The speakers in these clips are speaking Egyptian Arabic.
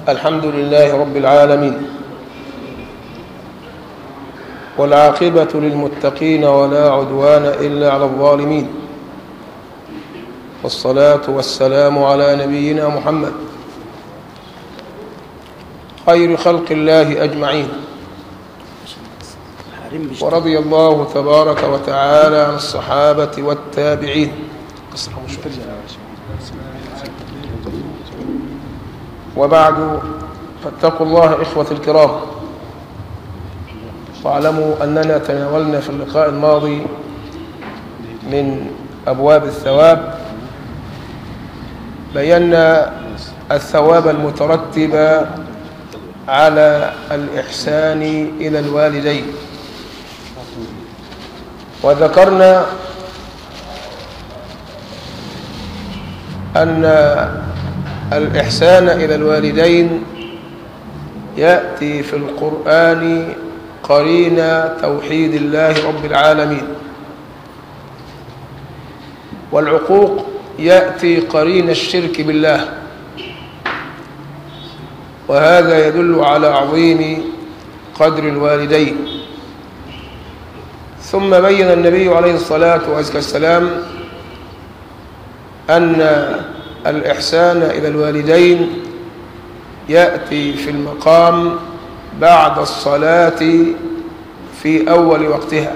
الحمد لله رب العالمين والعاقبة للمتقين ولا عدوان إلا على الظالمين والصلاة والسلام على نبينا محمد خير خلق الله أجمعين ورضي الله تبارك وتعالى عن الصحابة والتابعين وبعد فاتقوا الله إخوة الكرام واعلموا أننا تناولنا في اللقاء الماضي من أبواب الثواب بينا الثواب المترتب على الإحسان إلى الوالدين وذكرنا أن الإحسان إلى الوالدين يأتي في القرآن قرين توحيد الله رب العالمين والعقوق يأتي قرين الشرك بالله وهذا يدل على عظيم قدر الوالدين ثم بين النبي عليه الصلاة والسلام أن الإحسان إلى الوالدين يأتي في المقام بعد الصلاة في أول وقتها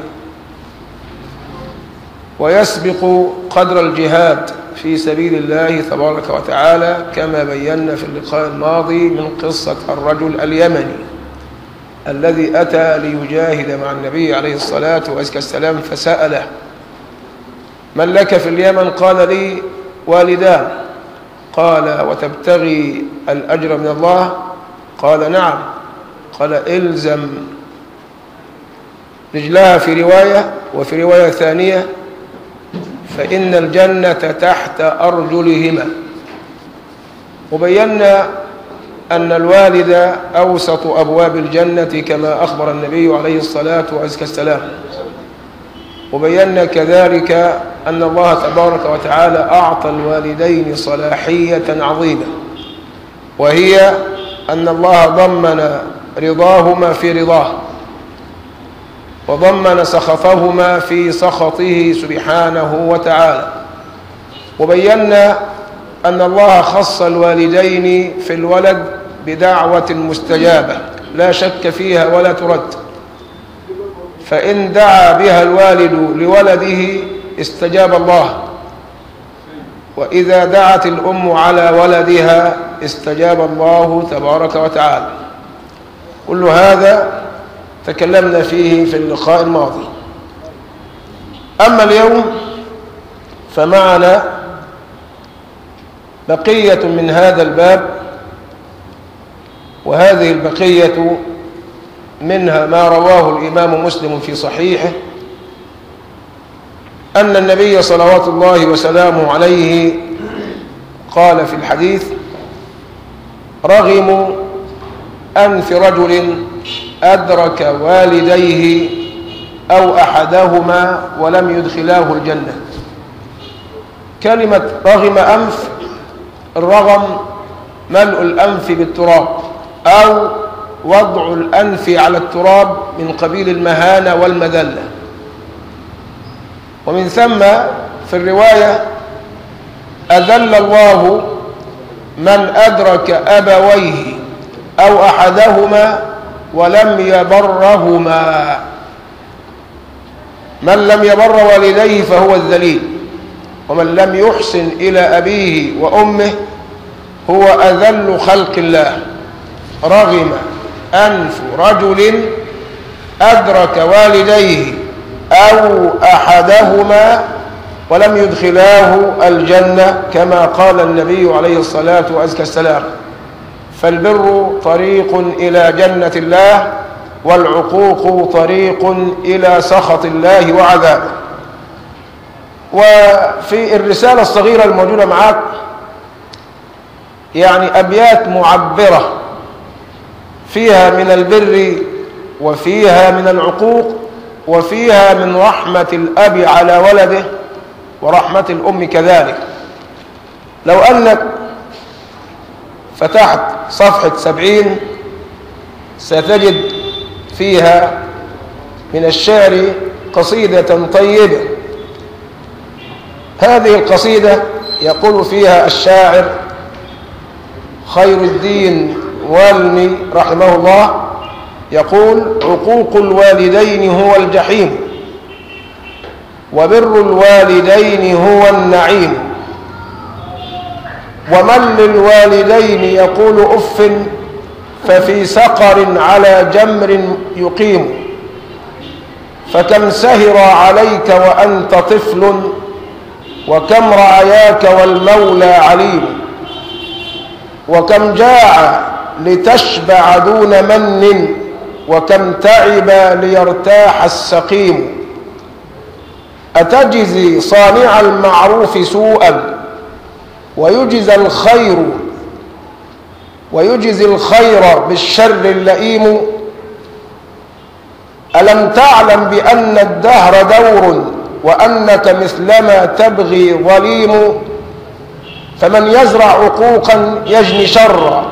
ويسبق قدر الجهاد في سبيل الله تبارك وتعالى كما بينا في اللقاء الماضي من قصة الرجل اليمني الذي أتى ليجاهد مع النبي عليه الصلاة والسلام فسأله من لك في اليمن قال لي والدان قال وتبتغي الأجر من الله قال نعم قال إلزم رجلها في رواية وفي رواية ثانية فإن الجنة تحت أرجلهما وبينا أن الوالد أوسط أبواب الجنة كما أخبر النبي عليه الصلاة والسلام وبينا كذلك أن الله تبارك وتعالى أعطى الوالدين صلاحية عظيمة وهي أن الله ضمن رضاهما في رضاه وضمن سخطهما في سخطه سبحانه وتعالى وبينا أن الله خص الوالدين في الولد بدعوة مستجابة لا شك فيها ولا ترد فإن دعا بها الوالد لولده استجاب الله وإذا دعت الأم على ولدها استجاب الله تبارك وتعالى كل هذا تكلمنا فيه في اللقاء الماضي أما اليوم فمعنا بقية من هذا الباب وهذه البقية منها ما رواه الإمام مسلم في صحيحه أن النبي صلوات الله وسلامه عليه قال في الحديث رغم أنف رجل أدرك والديه أو أحدهما ولم يدخلاه الجنة كلمة رغم أنف الرغم ملء الأنف بالتراب أو وضع الأنف على التراب من قبيل المهانة والمذلة ومن ثم في الرواية أذل الله من أدرك أبويه أو أحدهما ولم يبرهما من لم يبر والديه فهو الذليل ومن لم يحسن إلى أبيه وأمه هو أذل خلق الله رغم أنف رجل أدرك والديه أو أحدهما ولم يدخلاه الجنة كما قال النبي عليه الصلاة والسلام فالبر طريق إلى جنة الله والعقوق طريق إلى سخط الله وعذابه وفي الرسالة الصغيرة الموجودة معك يعني أبيات معبرة فيها من البر وفيها من العقوق وفيها من رحمة الأب على ولده ورحمة الأم كذلك لو أنك فتحت صفحة سبعين ستجد فيها من الشعر قصيدة طيبة هذه القصيدة يقول فيها الشاعر خير الدين والمي رحمه الله يقول عقوق الوالدين هو الجحيم وبر الوالدين هو النعيم ومن للوالدين يقول أف ففي سقر على جمر يقيم فكم سهر عليك وأنت طفل وكم رعياك والمولى عليم وكم جاع لتشبع دون من وكم تعب ليرتاح السقيم أتجزي صانع المعروف سوءا ويجزى الخير ويجزي الخير بالشر اللئيم ألم تعلم بأن الدهر دور وأنك مثلما تبغي ظليم فمن يزرع عقوقا يجني شرا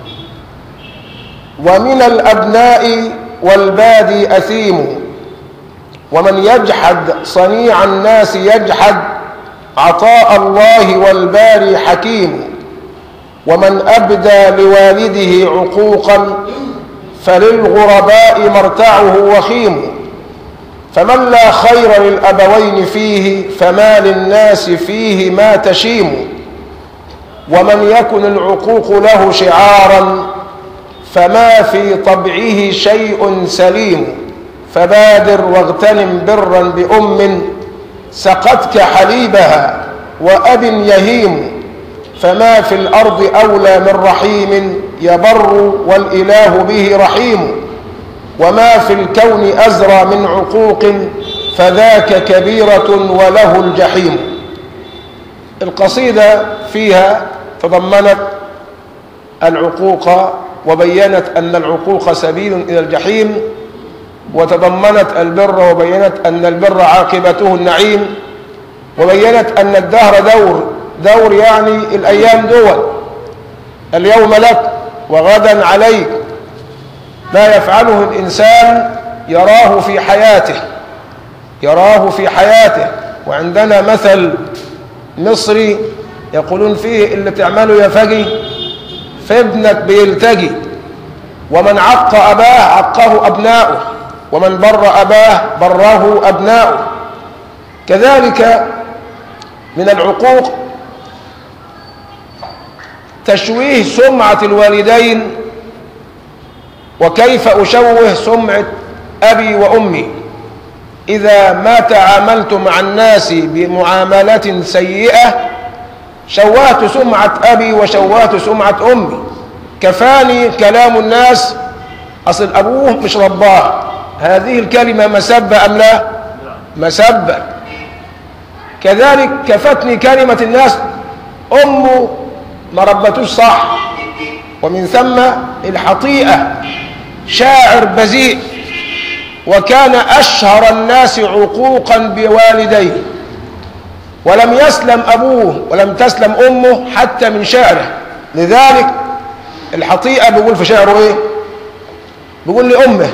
ومن الأبناء والبادي أثيم ومن يجحد صنيع الناس يجحد عطاء الله والباري حكيم ومن أبدى لوالده عقوقا فللغرباء مرتعه وخيم فمن لا خير للأبوين فيه فما للناس فيه ما تشيم ومن يكن العقوق له شعارا فما في طبعه شيء سليم فبادر واغتنم برا بأم سقتك حليبها وأب يهيم فما في الأرض أولى من رحيم يبر والإله به رحيم وما في الكون أزرى من عقوق فذاك كبيرة وله الجحيم القصيدة فيها تضمنت العقوق وبينت أن العقوق سبيل إلى الجحيم وتضمنت البر وبينت أن البر عاقبته النعيم وبينت أن الدهر دور دور يعني الأيام دول اليوم لك وغدا عليك ما يفعله الإنسان يراه في حياته يراه في حياته وعندنا مثل مصري يقولون فيه اللي تعمله يا فقي في ابنك بيلتقي ومن عق أباه عقه أبناؤه ومن بر أباه بره أبناؤه كذلك من العقوق تشويه سمعة الوالدين وكيف أشوه سمعة أبي وأمي إذا ما تعاملت مع الناس بمعاملة سيئة شوهت سمعة أبي وشوهت سمعة أمي كفاني كلام الناس أصل أبوه مش رباه هذه الكلمة مسبة أم لا مسبة كذلك كفتني كلمة الناس أمه ما ربتوش صح ومن ثم الحطيئة شاعر بذيء وكان أشهر الناس عقوقا بوالديه ولم يسلم أبوه ولم تسلم أمه حتى من شعره لذلك الحطيئة بيقول في شعره إيه بيقول لأمه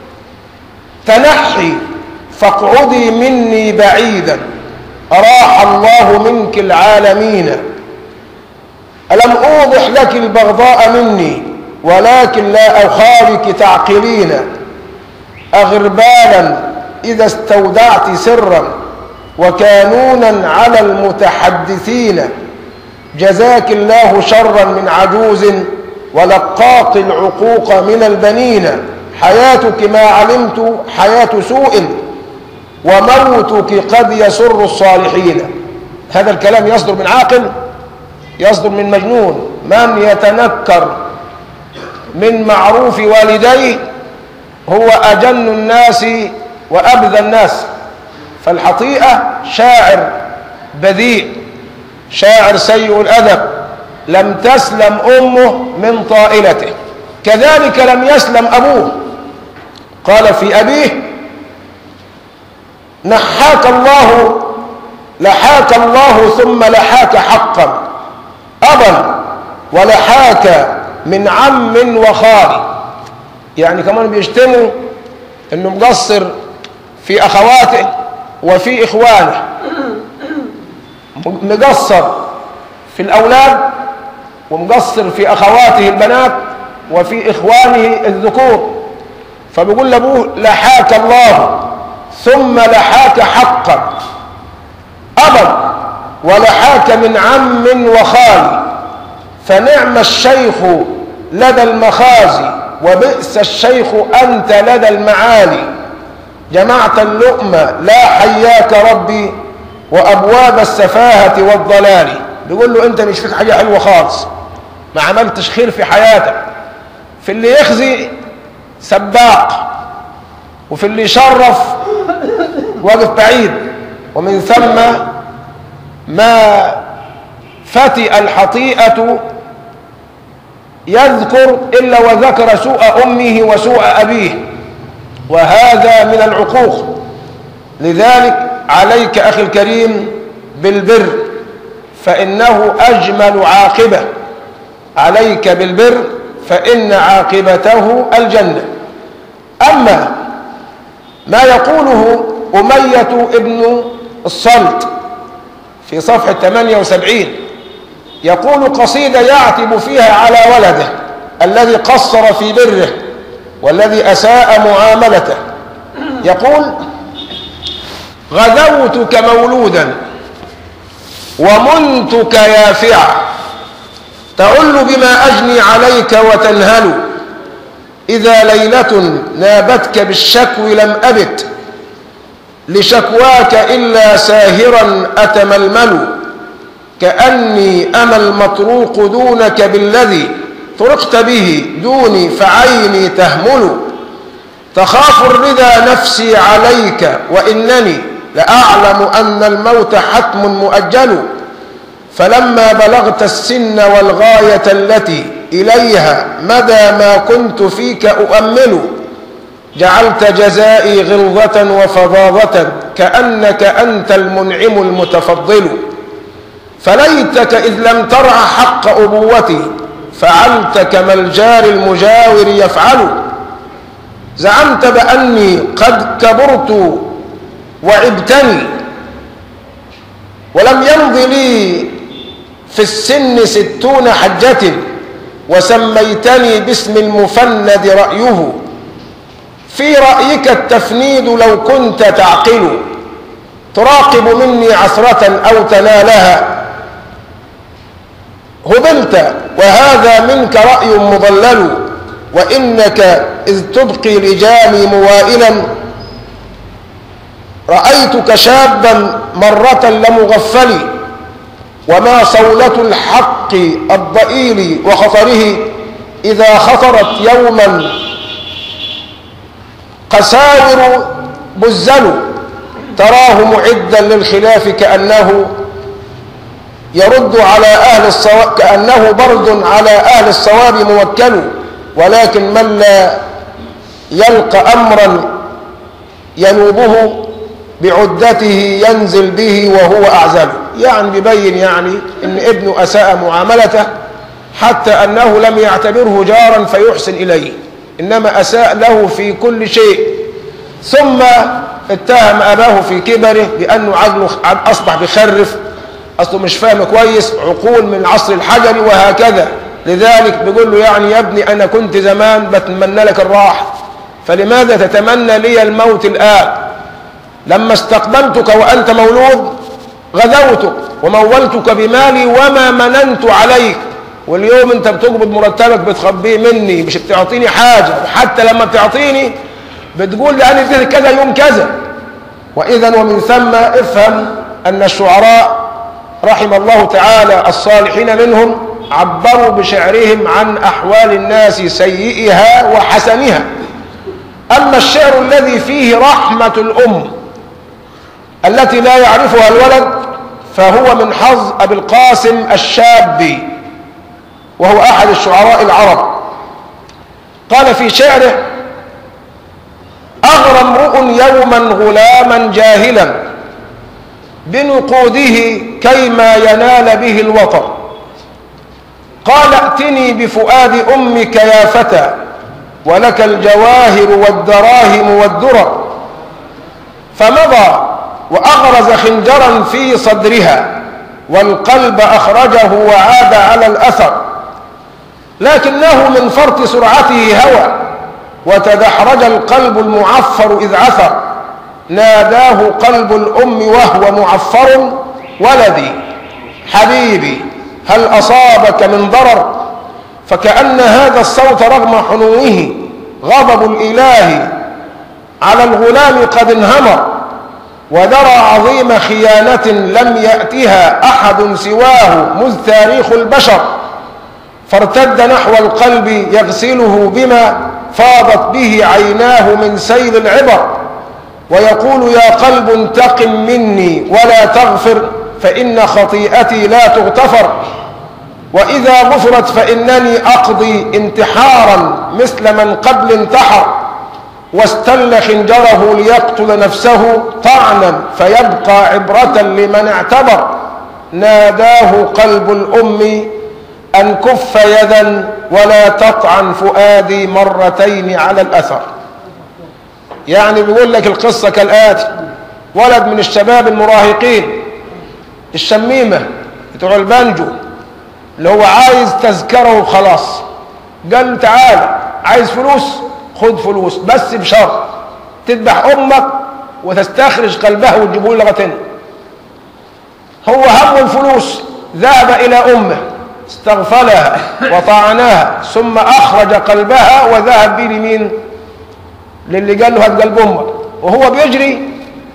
تنحي فاقعدي مني بعيدا أراح الله منك العالمين ألم أوضح لك البغضاء مني ولكن لا أخالك تعقلين أغربالا إذا استودعت سرا وكانونا على المتحدثين جزاك الله شرا من عجوز ولقاق العقوق من البنين حياتك ما علمت حياة سوء وموتك قد يسر الصالحين هذا الكلام يصدر من عاقل يصدر من مجنون من يتنكر من معروف والديه هو أجن الناس وأبذى الناس فالحطيئة شاعر بذيء شاعر سيء الأدب لم تسلم أمه من طائلته كذلك لم يسلم أبوه قال في أبيه نحاك الله لحاك الله ثم لحاك حقا أبا ولحاك من عم وخال يعني كمان بيشتموا انه مقصر في اخواته وفي اخوانه مقصر في الاولاد ومقصر في اخواته البنات وفي اخوانه الذكور فبيقول لابوه لحاك الله ثم لحاك حقا ابا ولحاك من عم وخال فنعم الشيخ لدى المخازي وبئس الشيخ أنت لدى المعالي جمعت اللؤم لا حياك ربي وأبواب السفاهة والضلال بيقول له أنت مش فيك حاجة حلوة خالص ما عملتش خير في حياتك في اللي يخزي سباق وفي اللي يشرف واقف بعيد ومن ثم ما فتئ الحطيئة يذكر إلا وذكر سوء أمه وسوء أبيه وهذا من العقوق لذلك عليك أخي الكريم بالبر فإنه أجمل عاقبة عليك بالبر فإن عاقبته الجنة أما ما يقوله أمية ابن الصلت في صفحة 78 يقول قصيدة يعتب فيها على ولده الذي قصر في بره والذي أساء معاملته يقول غدوتك مولودا ومنتك يافعا تعل بما أجني عليك وتنهل إذا ليلة نابتك بالشكو لم أبت لشكواك إلا ساهرا أتململ كأني أنا المطروق دونك بالذي طرقت به دوني فعيني تهمل تخاف الردى نفسي عليك وإنني لأعلم أن الموت حتم مؤجل فلما بلغت السن والغاية التي إليها مدى ما كنت فيك أؤمل جعلت جزائي غلظة وفظاظة كأنك أنت المنعم المتفضل فليتك إذ لم ترع حق أبوتي فعلت كما الجار المجاور يفعل زعمت بأني قد كبرت وعبتني ولم يمض لي في السن ستون حجة وسميتني باسم المفند رأيه في رأيك التفنيد لو كنت تعقل تراقب مني عثرة أو تنالها هبلت وهذا منك رأي مضلل وإنك إذ تبقي لجامي موائلا رأيتك شابا مرة لمغفل وما صولة الحق الضئيل وخطره إذا خطرت يوما قساور بزل تراه معدا للخلاف كأنه يرد على أهل الصواب كأنه برد على أهل الصواب موكل ولكن من لا يلقى أمرا ينوبه بعدته ينزل به وهو أعزل يعني بيبين يعني إن ابنه أساء معاملته حتى أنه لم يعتبره جارا فيحسن إليه إنما أساء له في كل شيء ثم اتهم أباه في كبره بأنه عقله أصبح بخرف أصله مش فاهم كويس عقول من العصر الحجري وهكذا لذلك بيقول له يعني يا ابني أنا كنت زمان بتمنى لك الراحة فلماذا تتمنى لي الموت الآن لما استقبلتك وأنت مولود غزوتك ومولتك بمالي وما مننت عليك واليوم انت بتقبض مرتبك بتخبيه مني مش بتعطيني حاجة وحتى لما بتعطيني بتقول لي انا اديتك كذا يوم كذا واذا ومن ثم افهم ان الشعراء رحم الله تعالى الصالحين منهم عبروا بشعرهم عن احوال الناس سيئها وحسنها اما الشعر الذي فيه رحمة الام التي لا يعرفها الولد فهو من حظ ابي القاسم الشابي وهو احد الشعراء العرب قال في شعره أغرى امرؤ يوما غلاما جاهلا بنقوده كيما ينال به الوطن قال ائتني بفؤاد أمك يا فتى ولك الجواهر والدراهم والدرر فمضى وأغرز خنجرا في صدرها والقلب أخرجه وعاد على الأثر لكنه من فرط سرعته هوى وتدحرج القلب المعفر إذ عثر ناداه قلب الأم وهو معفر ولدي حبيبي هل أصابك من ضرر فكأن هذا الصوت رغم حنوه غضب الإله على الغلام قد انهمر ودرى عظيم خيانة لم يأتها أحد سواه مذ تاريخ البشر فارتد نحو القلب يغسله بما فاضت به عيناه من سيل العبر ويقول يا قلب انتقم مني ولا تغفر فإن خطيئتي لا تغتفر وإذا غفرت فإنني أقضي انتحارا مثل من قبل انتحر واستل خنجره ليقتل نفسه طعنا فيبقى عبرة لمن اعتبر ناداه قلب الأم أن كف يدا ولا تطعن فؤادي مرتين على الأثر يعني بيقول لك القصة كالآتي ولد من الشباب المراهقين الشميمة بتوع البانجو اللي هو عايز تذكره وخلاص قال له تعالى عايز فلوس خد فلوس بس بشرط تذبح امك وتستخرج قلبها وتجيبه لغة تاني هو هم الفلوس ذهب الى امه استغفلها وطعناها ثم اخرج قلبها وذهب به لمين للي قال له هات قلب امك وهو بيجري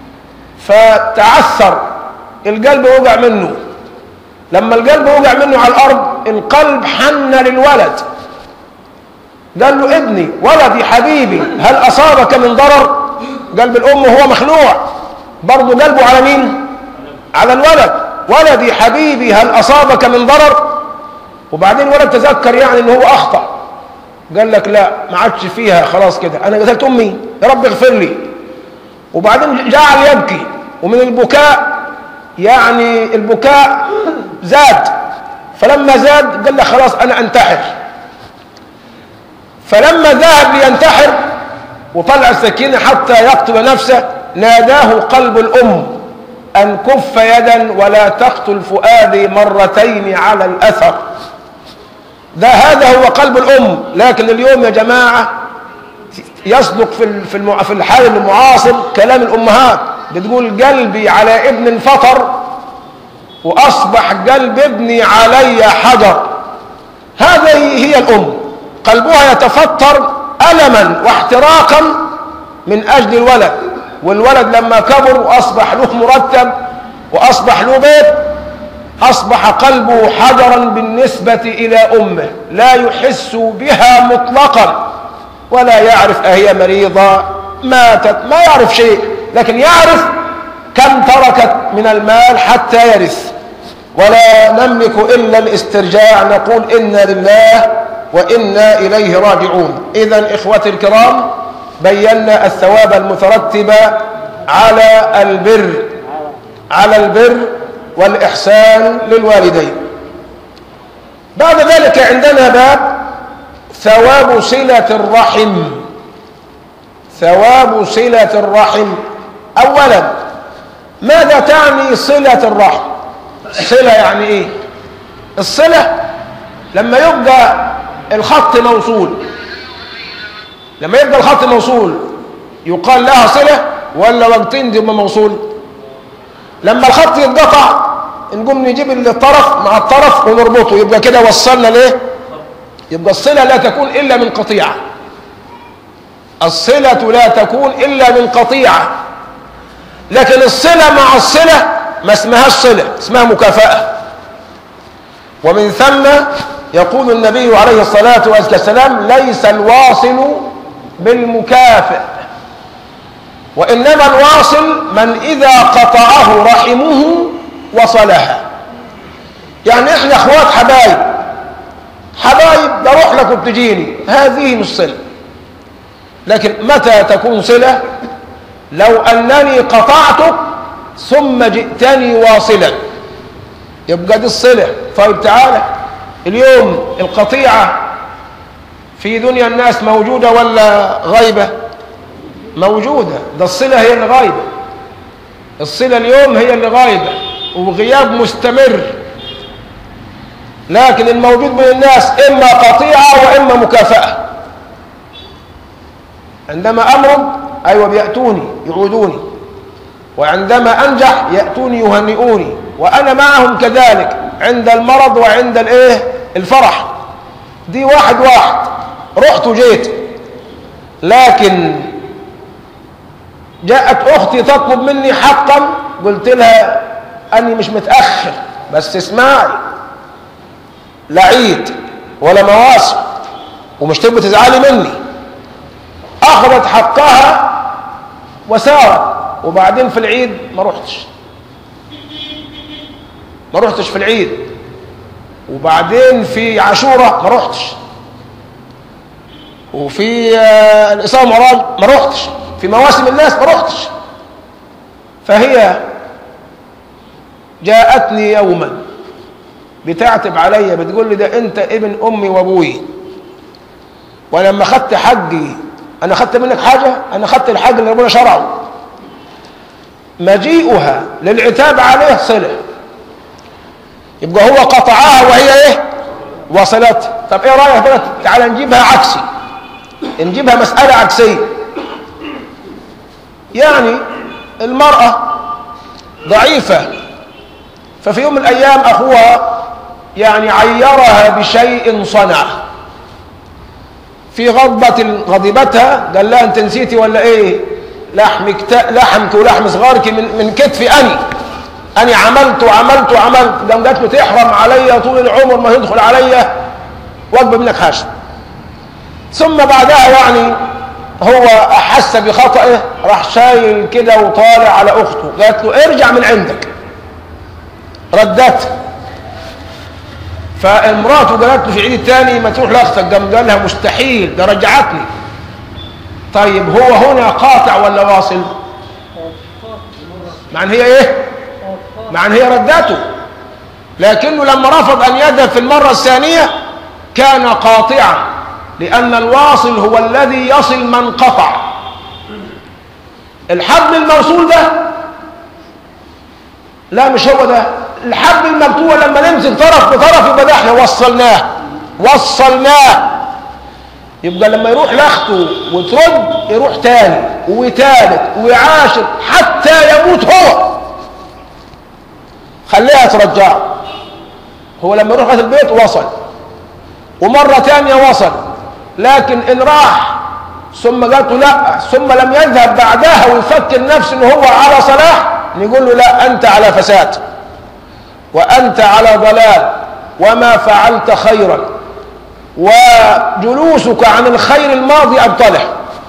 فتعثر القلب وقع منه لما القلب وقع منه على الارض القلب حن للولد قال له ابني ولدي حبيبي هل اصابك من ضرر قلب الام هو مخلوع برضه قلبه على مين على الولد ولدي حبيبي هل اصابك من ضرر وبعدين الولد تذكر يعني ان هو اخطا قال لك لا ما عادش فيها خلاص كده انا قتلت امي يا رب اغفر لي وبعدين جعل يبكي ومن البكاء يعني البكاء زاد فلما زاد قال له خلاص انا انتحر فلما ذهب لينتحر وطلع السكينة حتى يقتل نفسه ناداه قلب الأم أن كف يدا ولا تقتل فؤادي مرتين على الأثر ده هذا هو قلب الأم لكن اليوم يا جماعة يصدق في في في الحال المعاصر كلام الأمهات بتقول قلبي على ابن فطر وأصبح قلب ابني علي حجر هذه هي الأم قلبها يتفطر ألما واحتراقا من أجل الولد والولد لما كبر وأصبح له مرتب وأصبح له بيت أصبح قلبه حجرا بالنسبة إلى أمه لا يحس بها مطلقا ولا يعرف أهي مريضة ماتت ما يعرف شيء لكن يعرف كم تركت من المال حتى يرث ولا نملك إلا الاسترجاع نقول إنا لله وإنا إليه راجعون إذا إخوتي الكرام بينا الثواب المترتب على البر على البر والإحسان للوالدين بعد ذلك عندنا باب ثواب صلة الرحم ثواب صلة الرحم أولا ماذا تعني صلة الرحم صلة يعني إيه الصلة لما يبقى الخط موصول لما يبقى الخط موصول يقال لها صلة ولا وقتين دي موصول لما الخط يتقطع نقوم نجيب الطرف مع الطرف ونربطه يبقى كده وصلنا ليه يبقى الصلة لا تكون إلا من قطيعة الصلة لا تكون إلا من قطيعة لكن الصلة مع الصلة ما اسمهاش صلة اسمها مكافأة ومن ثم يقول النبي عليه الصلاة والسلام ليس الواصل بالمكافئ وإنما الواصل من إذا قطعه رحمه وصلها يعني إحنا أخوات حبايب حبايب بروح لك وبتجيني هذه مش صلة لكن متى تكون صلة لو أنني قطعتك ثم جئتني واصلا يبقى دي الصلة طيب تعالى اليوم القطيعة في دنيا الناس موجودة ولا غايبة موجودة ده الصلة هي اللي غايبة الصلة اليوم هي اللي غايبة وغياب مستمر لكن الموجود من الناس إما قطيعة وإما مكافأة عندما أمرض أيوة بيأتوني يعودوني وعندما أنجح يأتوني يهنئوني وأنا معهم كذلك عند المرض وعند الإيه الفرح دي واحد واحد رحت وجيت لكن جاءت أختي تطلب مني حقا قلت لها أني مش متأخر بس اسمعي لا عيد ولا مواسم ومش تبقى تزعلي مني أخذت حقها وسارت وبعدين في العيد ما رحتش ما رحتش في العيد وبعدين في عاشوراء ما رحتش وفي الإصابة مراد ما رحتش في مواسم الناس ما رحتش فهي جاءتني يوما بتعتب عليا بتقول لي ده انت ابن امي وابوي ولما خدت حجي انا خدت منك حاجه انا خدت الحج اللي ربنا شرعه مجيئها للعتاب عليه صله يبقى هو قطعها وهي ايه وصلت طب ايه رايك بقى تعالى نجيبها عكسي نجيبها مساله عكسيه يعني المراه ضعيفه ففي يوم من الايام اخوها يعني عيرها بشيء صنعه في غضبة غضبتها قال لها انت نسيتي ولا ايه لحمك لحمك ولحم صغارك من من كتفي اني اني عملت وعملت وعملت قام جات له تحرم عليا طول العمر ما يدخل عليا واقبل منك حاجه ثم بعدها يعني هو احس بخطئه راح شايل كده وطالع على اخته قالت له ارجع من عندك ردت فامراته قالت له في عيد الثاني ما تروح لاختك قام قال لها مستحيل ده رجعتني طيب هو هنا قاطع ولا واصل مع ان هي ايه مع ان هي ردته لكنه لما رفض ان يذهب في المره الثانيه كان قاطعا لان الواصل هو الذي يصل من قطع الحبل الموصول ده لا مش هو ده الحبل المبتوع لما نمسك طرف بطرف يبقى ده احنا وصلناه وصلناه يبقى لما يروح لاخته وترد يروح تاني وتالت وعاشر حتى يموت هو خليها ترجعه هو لما يروح لغايه البيت وصل ومره تانية وصل لكن ان راح ثم قالت له لا ثم لم يذهب بعدها ويفكر نفسه ان هو على صلاح نقول له لا انت على فساد وانت على ضلال وما فعلت خيرا وجلوسك عن الخير الماضي ابطله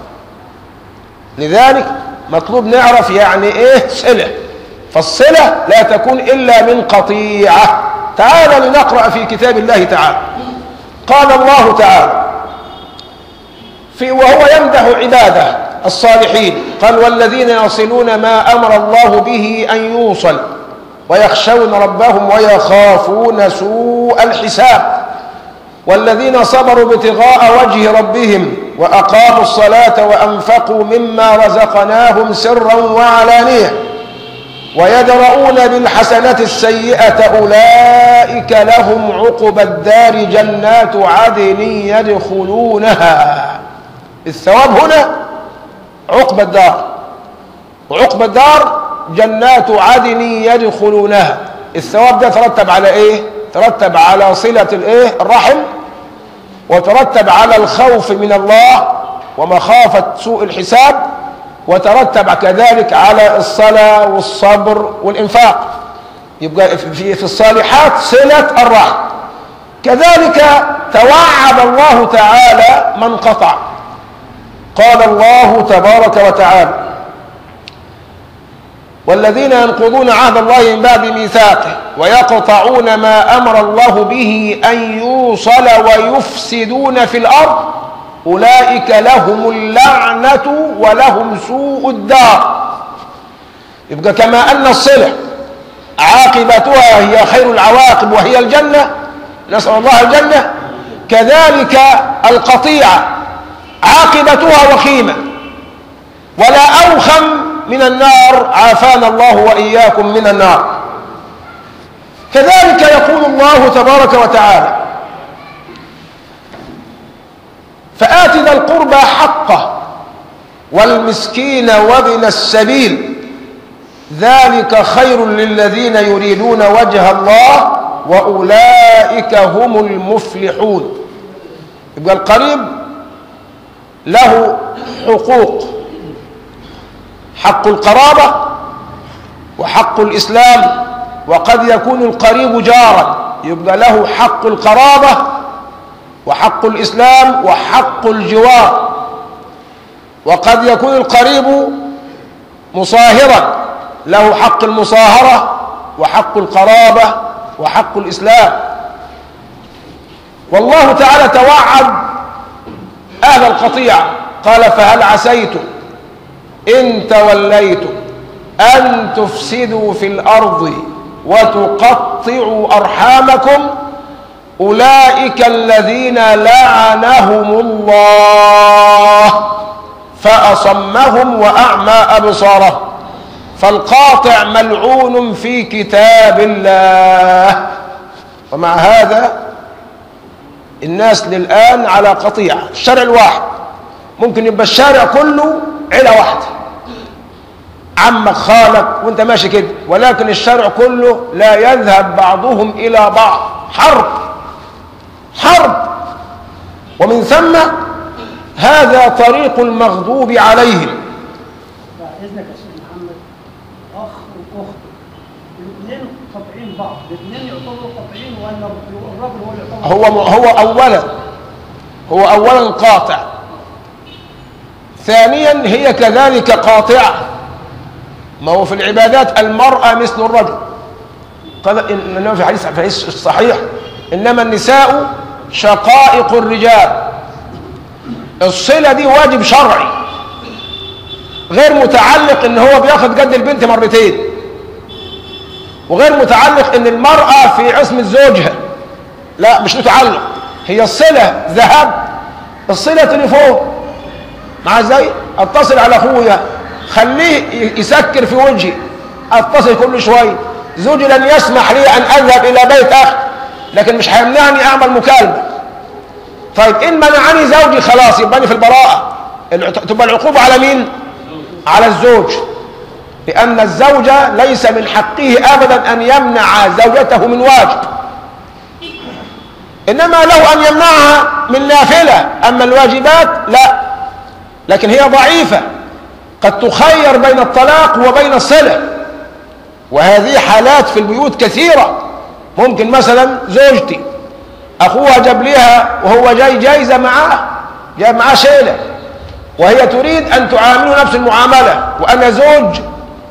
لذلك مطلوب نعرف يعني ايه صله فالصله لا تكون الا من قطيعه تعال لنقرا في كتاب الله تعالى قال الله تعالى في وهو يمدح عباده الصالحين قال والذين يصلون ما امر الله به ان يوصل ويخشون ربهم ويخافون سوء الحساب والذين صبروا ابتغاء وجه ربهم واقاموا الصلاه وانفقوا مما رزقناهم سرا وعلانيه ويدرؤون بالحسنه السيئه اولئك لهم عقبى الدار جنات عدن يدخلونها الثواب هنا عقبى الدار وعقبى الدار جنات عدن يدخلونها الثواب ده ترتب على ايه ترتب على صلة الايه الرحم وترتب على الخوف من الله ومخافة سوء الحساب وترتب كذلك على الصلاة والصبر والإنفاق يبقى في, في الصالحات صلة الرحم كذلك توعد الله تعالى من قطع قال الله تبارك وتعالى والذين ينقضون عهد الله من بعد ميثاقه ويقطعون ما امر الله به ان يوصل ويفسدون في الارض اولئك لهم اللعنه ولهم سوء الدار يبقى كما ان الصله عاقبتها هي خير العواقب وهي الجنه نسأل الله الجنة كذلك القطيعة عاقبتها وخيمة ولا أوخم من النار عافانا الله وإياكم من النار كذلك يقول الله تبارك وتعالى فآت ذا القربى حقه والمسكين وابن السبيل ذلك خير للذين يريدون وجه الله وأولئك هم المفلحون يبقى القريب له حقوق حق القرابة وحق الإسلام وقد يكون القريب جارا يبقى له حق القرابة وحق الإسلام وحق الجوار وقد يكون القريب مصاهرا له حق المصاهرة وحق القرابة وحق الإسلام والله تعالى توعد أهل القطيعة قال فهل عسيتم إن توليتم أن تفسدوا في الأرض وتقطعوا أرحامكم أولئك الذين لعنهم الله فأصمهم وأعمى أبصارهم فالقاطع ملعون في كتاب الله ومع هذا الناس للآن على قطيعة الشارع الواحد ممكن يبقى الشارع كله عيلة واحدة عمك خالك وانت ماشي كده ولكن الشارع كله لا يذهب بعضهم إلى بعض حرب حرب ومن ثم هذا طريق المغضوب عليهم إذنك يا شيخ محمد أخ وأخت الاثنين قاطعين بعض الاثنين يعتبروا قاطعين ولا الرجل هو اللي يعتبر هو هو اولا هو اولا قاطع ثانيا هي كذلك قاطعه ما هو في العبادات المراه مثل الرجل قال إن- انما في حديث في الحديث الصحيح انما النساء شقائق الرجال الصله دي واجب شرعي غير متعلق ان هو بياخد قد البنت مرتين وغير متعلق ان المراه في عصمه زوجها لا مش متعلق هي الصلة ذهب الصلة تليفون مع ازاي اتصل على اخويا خليه يسكر في وجهي اتصل كل شوية زوجي لن يسمح لي ان اذهب الى بيت اخي لكن مش هيمنعني اعمل مكالمة طيب ان منعني زوجي خلاص يبقى أنا في البراءة الع- تبقى العقوبة على مين على الزوج لان الزوج ليس من حقه ابدا ان يمنع زوجته من واجب إنما له أن يمنعها من نافلة أما الواجبات لا لكن هي ضعيفة قد تخير بين الطلاق وبين الصلة وهذه حالات في البيوت كثيرة ممكن مثلا زوجتي أخوها جاب لها وهو جاي جايزة معاه جاب معاه شيلة وهي تريد أن تعامله نفس المعاملة وأنا زوج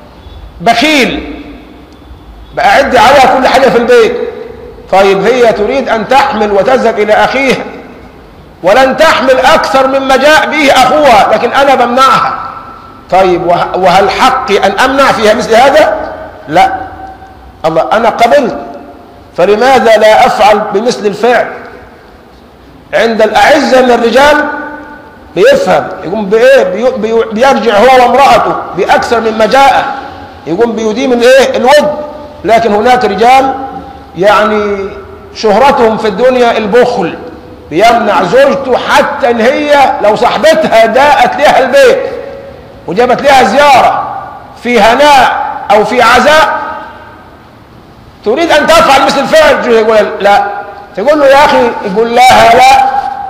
بخيل بأعد عليها كل حاجة في البيت طيب هي تريد أن تحمل وتذهب إلى أخيها ولن تحمل أكثر مما جاء به أخوها لكن أنا بمنعها طيب وه- وهل حقي أن أمنع فيها مثل هذا لا الله أنا قبلت فلماذا لا أفعل بمثل الفعل عند الأعزة من الرجال بيفهم يقوم بإيه بي- بي- بيرجع هو وامرأته بأكثر مما جاء يقوم بيديم الإيه الود لكن هناك رجال يعني شهرتهم في الدنيا البخل بيمنع زوجته حتى ان هي لو صاحبتها داءت لها البيت وجابت لها زيارة في هناء او في عزاء تريد ان تفعل مثل الفعل يقول لا تقول له يا اخي يقول لها لا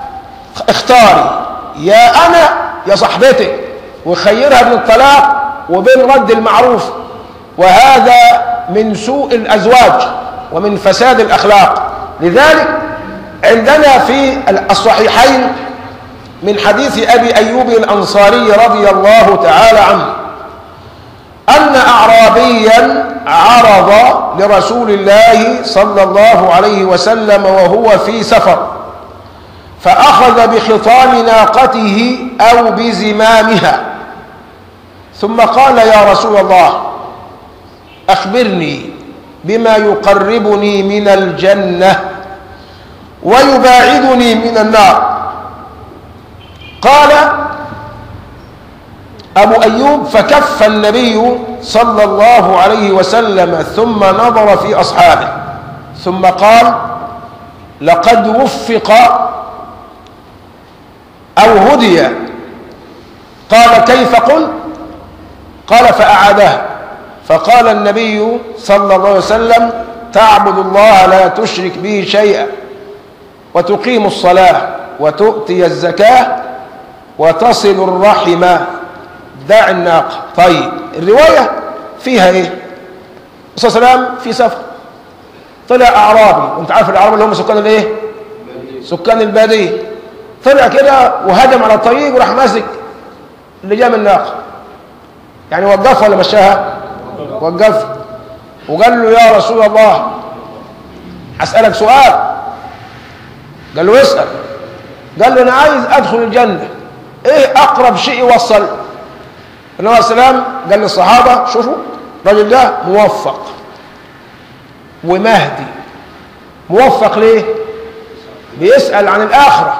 اختاري يا انا يا صاحبتك وخيرها بين الطلاق وبين رد المعروف وهذا من سوء الازواج ومن فساد الاخلاق لذلك عندنا في الصحيحين من حديث ابي ايوب الانصاري رضي الله تعالى عنه ان اعرابيا عرض لرسول الله صلى الله عليه وسلم وهو في سفر فأخذ بخطام ناقته أو بزمامها ثم قال يا رسول الله أخبرني بما يقربني من الجنة ويباعدني من النار قال أبو أيوب فكف النبي صلى الله عليه وسلم ثم نظر في أصحابه ثم قال لقد وفق أو هدي قال كيف قل قال فأعادها فقال النبي صلى الله عليه وسلم تعبد الله لا تشرك به شيئا وتقيم الصلاة وتؤتي الزكاة وتصل الرحم دع الناقة طيب الرواية فيها ايه الرسول صلى الله عليه وسلم في سفر طلع أعرابي وانت عارف الأعراب اللي هم سكان الايه سكان البادية طلع كده وهجم على الطريق وراح ماسك لجام الناقة يعني وقفها ولا مشاها وقفها وقال له يا رسول الله هسألك سؤال قال له اسأل قال له أنا عايز أدخل الجنة إيه أقرب شيء يوصل النبي عليه السلام قال للصحابة شوفوا الراجل ده موفق ومهدي موفق ليه بيسأل عن الآخرة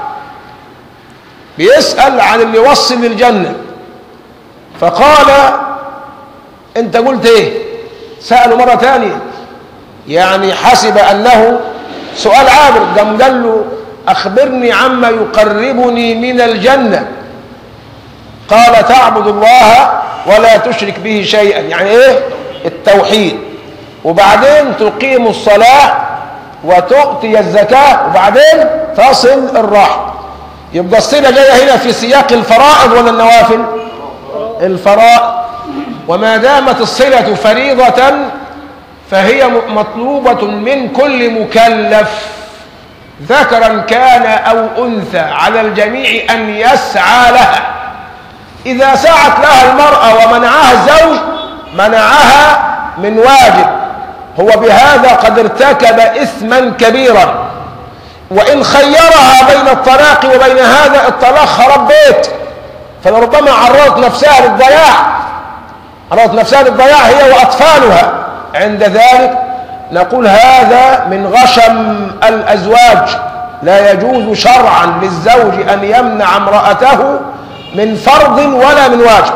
بيسأل عن اللي يوصل للجنة فقال انت قلت ايه سأله مرة ثانية يعني حسب أنه سؤال عابر قام قال له أخبرني عما يقربني من الجنة قال تعبد الله ولا تشرك به شيئا يعني ايه التوحيد وبعدين تقيم الصلاة وتؤتي الزكاة وبعدين تصل الرحم يبقى الصلة جاية هنا في سياق الفرائض ولا النوافل الفرائض وما دامت الصلة فريضة فهي مطلوبة من كل مكلف ذكرا كان أو أنثى على الجميع أن يسعى لها إذا سعت لها المرأة ومنعها الزوج منعها من واجب هو بهذا قد ارتكب إثما كبيرا وإن خيرها بين الطلاق وبين هذا الطلاق خرب بيت فلربما عرضت نفسها للضياع عرضت نفسها للضياع هي وأطفالها عند ذلك نقول هذا من غشم الأزواج لا يجوز شرعا للزوج أن يمنع امرأته من فرض ولا من واجب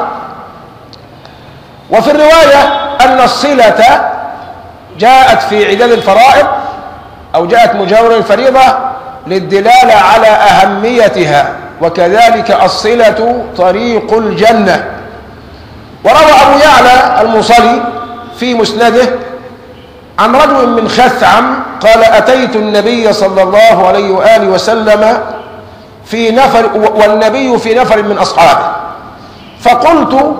وفي الرواية أن الصلة جاءت في عداد الفرائض أو جاءت مجاورة الفريضة للدلالة على أهميتها وكذلك الصلة طريق الجنة وروى أبو يعلى المصلي في مسنده عن رجل من خثعم قال أتيت النبي صلى الله عليه وآله وسلم في نفر والنبي في نفر من أصحابه فقلت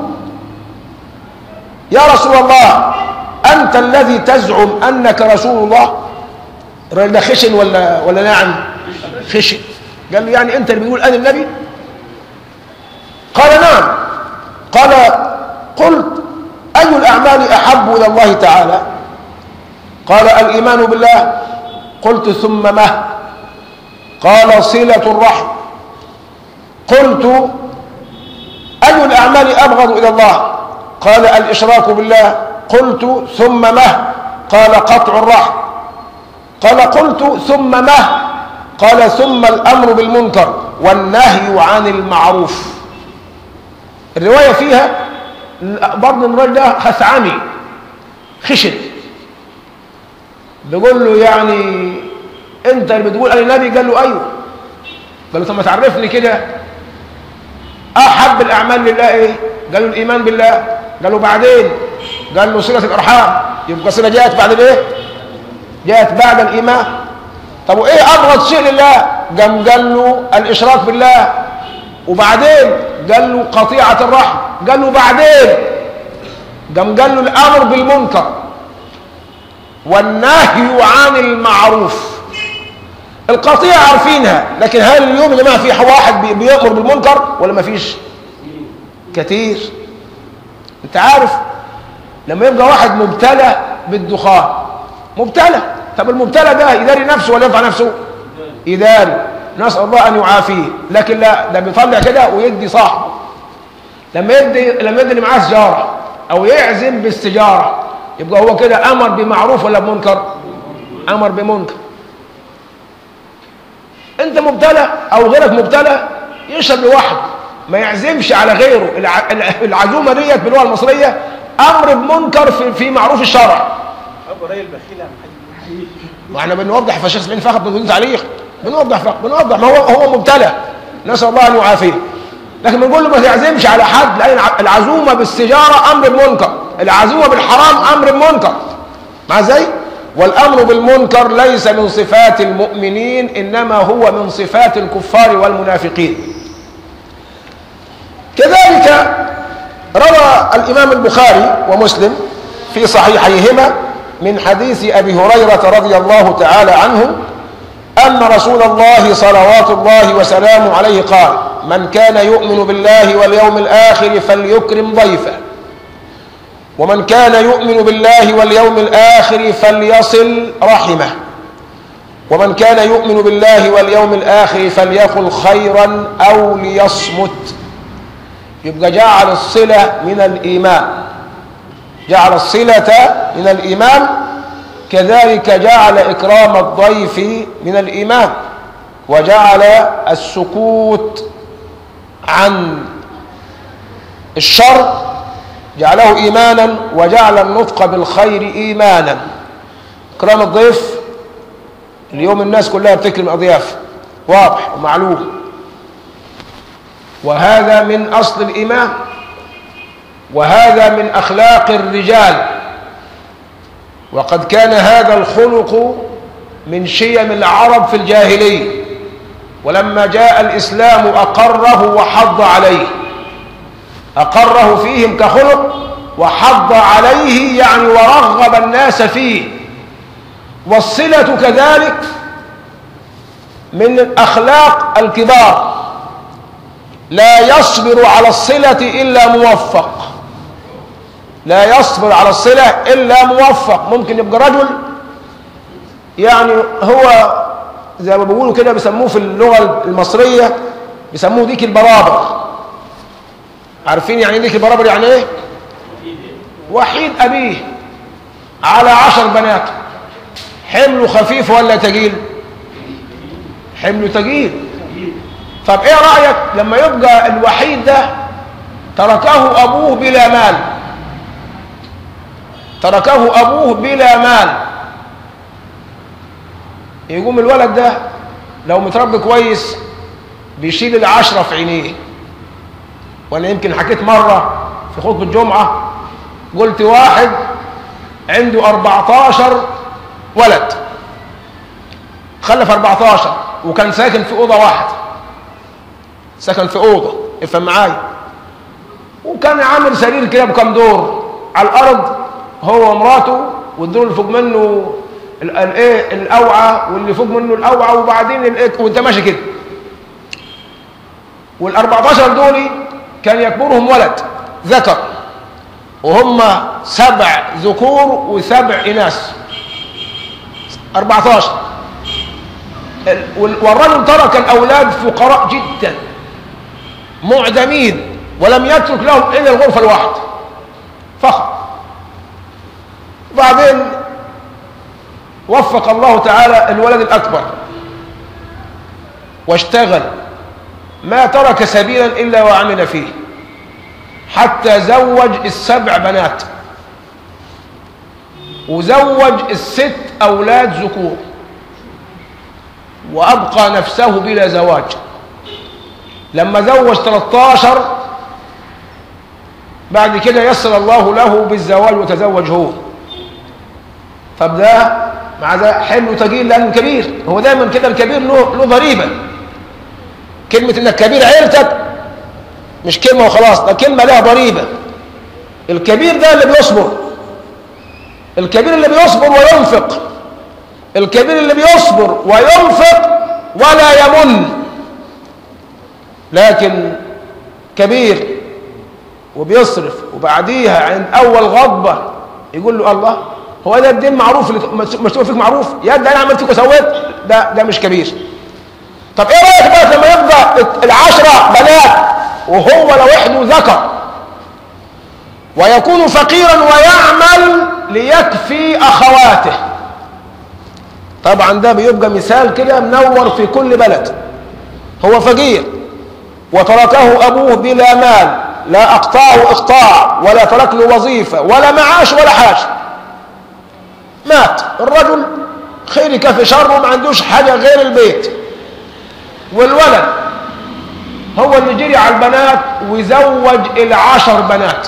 يا رسول الله أنت الذي تزعم أنك رسول الله الراجل ده خشن ولا ولا ناعم خشن قال له يعني أنت اللي بتقول أنا النبي قال نعم قال قلت أي الأعمال أحب إلى الله تعالى قال الإيمان بالله قلت ثم ما قال صلة الرحم قلت أي الأعمال أبغض إلى الله قال الإشراك بالله قلت ثم ما قال قطع الرحم قال قلت ثم ما قال ثم الأمر بالمنكر والنهي عن المعروف الرواية فيها برضه الراجل ده خثعمي خشن بيقول له يعني انت اللي بتقول انا نبي قال له ايوه قال له طب ما تعرفني كده احب الاعمال لله ايه قال له الايمان بالله قال له بعدين قال له صله الارحام يبقى صله جاءت بعد الايه جاءت بعد الايمان طب وايه ابغض شيء لله قام قال له الاشراك بالله وبعدين قال له قطيعه الرحم قال له بعدين قام قال له الامر بالمنكر والنهي عن المعروف القطيعة عارفينها لكن هل اليوم اللي ما في واحد بيأمر بالمنكر ولا ما فيش كتير انت عارف لما يبقى واحد مبتلى بالدخان مبتلى طب المبتلى ده يداري نفسه ولا ينفع نفسه يداري نسأل الله أن يعافيه لكن لا ده بيطلع كده ويدي صاحبه لما يدي لما يدي اللي معاه سجارة أو يعزم بالسجارة يبقى هو كده امر بمعروف ولا بمنكر امر بمنكر انت مبتلى او غيرك مبتلى يشرب لوحده ما يعزمش على غيره الع- الع- العزومه ديت باللغه المصريه امر بمنكر في, في معروف الشرع ابو راي البخيل يا عم حاج ما احنا بنوضح فالشيخ اسماعيل فقط بدون تعليق بنوضح فقط بنوضح ما هو هو مبتلى نسال الله ان يعافيه لكن بنقول له ما تعزمش على حد لان الع- العزومه بالسجاره امر بمنكر العزومه بالحرام امر بمنكر مع ازاي والامر بالمنكر ليس من صفات المؤمنين انما هو من صفات الكفار والمنافقين كذلك روى الامام البخاري ومسلم في صحيحيهما من حديث ابي هريره رضي الله تعالى عنه ان رسول الله صلوات الله وسلامه عليه قال من كان يؤمن بالله واليوم الاخر فليكرم ضيفه ومن كان يؤمن بالله واليوم الآخر فليصل رحمه ومن كان يؤمن بالله واليوم الآخر فليقل خيرا أو ليصمت يبقى جعل الصلة من الإيمان جعل الصلة من الإيمان كذلك جعل إكرام الضيف من الإيمان وجعل السكوت عن الشر جعله إيمانا وجعل النطق بالخير إيمانا إكرام الضيف اليوم الناس كلها بتكرم أضياف واضح ومعلوم وهذا من أصل الإيمان وهذا من أخلاق الرجال وقد كان هذا الخلق من شيم العرب في الجاهلية ولما جاء الإسلام أقره وحض عليه أقره فيهم كخلق وحض عليه يعني ورغب الناس فيه والصلة كذلك من أخلاق الكبار لا يصبر على الصلة إلا موفق لا يصبر على الصلة إلا موفق ممكن يبقى رجل يعني هو زي ما بيقولوا كده بيسموه في اللغة المصرية بيسموه ديك البرابر عارفين يعني ديك البرابر يعني ايه وحيد أبيه على عشر بنات حمله خفيف ولا تقيل حمله تقيل طب ايه رأيك لما يبقى الوحيد ده تركه أبوه بلا مال تركه أبوه بلا مال يقوم الولد ده لو متربي كويس بيشيل العشرة في عينيه وانا يمكن حكيت مرة في خطبة الجمعة قلت واحد عنده 14 ولد خلف 14 وكان ساكن في أوضة واحدة سكن في أوضة افهم معايا وكان عامل سرير كده بكم دور على الأرض هو ومراته والدور اللي فوق منه الايه الاوعى واللي فوق منه الاوعى وبعدين الايه وانت ماشي كده وال 14 دول كان يكبرهم ولد ذكر وهم سبع ذكور وسبع اناث 14 ال- وال- والرجل ترك الاولاد فقراء جدا معدمين ولم يترك لهم الا الغرفه الواحده فقط وبعدين وفق الله تعالى الولد الأكبر واشتغل ما ترك سبيلا إلا وعمل فيه حتى زوج السبع بنات وزوج الست أولاد ذكور وأبقى نفسه بلا زواج لما زوج 13 بعد كده يسر الله له بالزواج وتزوج هو طب ده مع ده حلو تجيل لانه كبير هو دايما كده الكبير له له ضريبه كلمه انك كبير عيلتك مش كلمه وخلاص ده كلمه لها ضريبه الكبير ده اللي بيصبر الكبير اللي بيصبر وينفق الكبير اللي بيصبر وينفق ولا يمن لكن كبير وبيصرف وبعديها عند اول غضبه يقول له الله هو ده الدين معروف اللي مكتوب فيك معروف يا ده انا عملت فيك وسويت ده ده مش كبير طب ايه رايك بقى لما يفضى العشره بنات وهو لوحده ذكر ويكون فقيرا ويعمل ليكفي اخواته طبعا ده بيبقى مثال كده منور في كل بلد هو فقير وتركه أبوه بلا مال لا أقطعه إقطاع ولا ترك له وظيفة ولا معاش ولا حاجة مات الرجل خير كفي شره ما عندوش حاجة غير البيت والولد هو اللي جري على البنات وزوج العشر بنات